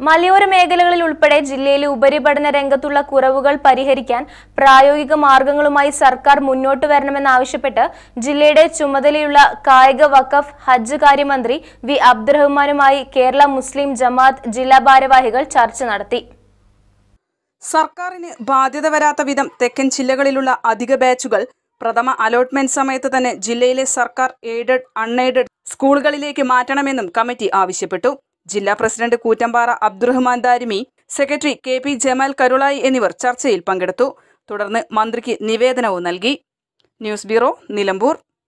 മലയോര മേഖലകളിൽ ഉൾപ്പെടെ ജില്ലയിലെ ഉപരിപഠന രംഗത്തുള്ള കുറവുകൾ പരിഹരിക്കാൻ പ്രായോഗിക മാർഗങ്ങളുമായി സർക്കാർ മുന്നോട്ട് വരണമെന്നാവശ്യപ്പെട്ട് ജില്ലയുടെ ചുമതലയുള്ള കായിക വഖഫ് ഹജ്ജ് കാര്യമന്ത്രി വി അബ്ദുറഹ്മാനുമായി കേരള മുസ്ലിം ജമാഅത്ത് ജില്ലാ ഭാരവാഹികൾ ചർച്ച നടത്തി സർക്കാരിന് ബാധ്യത വരാത്ത വിധം തെക്കൻ ജില്ലകളിലുള്ള അധിക ബാച്ചുകൾ പ്രഥമ അലോട്ട്മെന്റ് സമയത്ത് തന്നെ ജില്ലയിലെ സർക്കാർ എയ്ഡഡ് അൺഎയ്ഡഡ് സ്കൂളുകളിലേക്ക് മാറ്റണമെന്നും കമ്മിറ്റി ആവശ്യപ്പെട്ടു ജില്ലാ president Koottampara Abdurahman Darimi secretary K P Jamal Karulai എന്നിവർ ചർച്ചയിൽ പങ്കെടുത്തു തുടർന്ന് മന്ത്രിക്ക് നിവേദനവും നൽകി ന്യൂസ് ബ്യൂറോ നിലമ്പൂർ